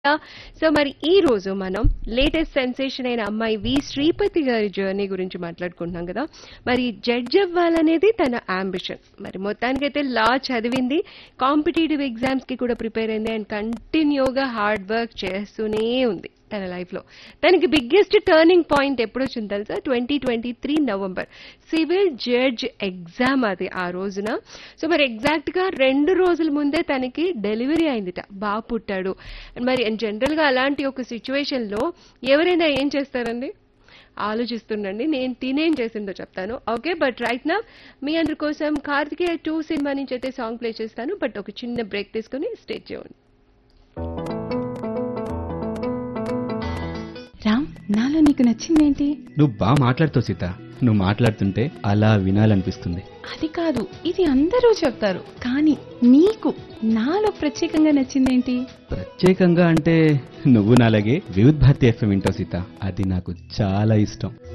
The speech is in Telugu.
సో మరి ఈ రోజు మనం లేటెస్ట్ సెన్సేషన్ అయిన అమ్మాయి వి శ్రీపతి గారి జర్నీ గురించి మాట్లాడుకుంటున్నాం కదా మరి జడ్జ్ అవ్వాలనేది తన అంబిషన్ మరి మొత్తానికైతే లా చదివింది కాంపిటేటివ్ ఎగ్జామ్స్ కి కూడా ప్రిపేర్ అయింది అండ్ కంటిన్యూగా హార్డ్ వర్క్ చేస్తూనే ఉంది తన లైఫ్ లో తనకి బిగ్గెస్ట్ టర్నింగ్ పాయింట్ ఎప్పుడు వచ్చింది తెలుసా twenty twenty three November civil judge exam అది ఆ రోజున సో మరి ఎగ్జాక్ట్ గా రెండు రోజుల ముందే తనకి డెలివరీ అయిందిట బాగా పుట్టాడు మరి జనరల్ గా అలాంటి ఒక సిచ్యువేషన్ లో ఎవరైనా ఏం చేస్తారండి ఆలోచిస్తుండండి నేను తినేం చేసిందో చెప్తాను ఓకే బట్ రైట్ నా మీ అందరి కోసం కార్తికేయ టూ సినిమా నుంచి అయితే సాంగ్ ప్లే చేస్తాను బట్ ఒక చిన్న బ్రేక్ తీసుకుని స్టే చేయండి రామ్ నాలో నీకు నచ్చిందేంటి నువ్వు బాగా మాట్లాడుతావు సీత నువ్వు మాట్లాడుతుంటే అలా వినాలనిపిస్తుంది అది కాదు ఇది అందరూ చెప్తారు కానీ నీకు నాలో ప్రత్యేకంగా నచ్చిందేంటి ప్రత్యేకంగా అంటే నువ్వు నాలాగే వివిధ్ భారతి ఎఫ్ఎం వింటావు సీత అది నాకు చాలా ఇష్టం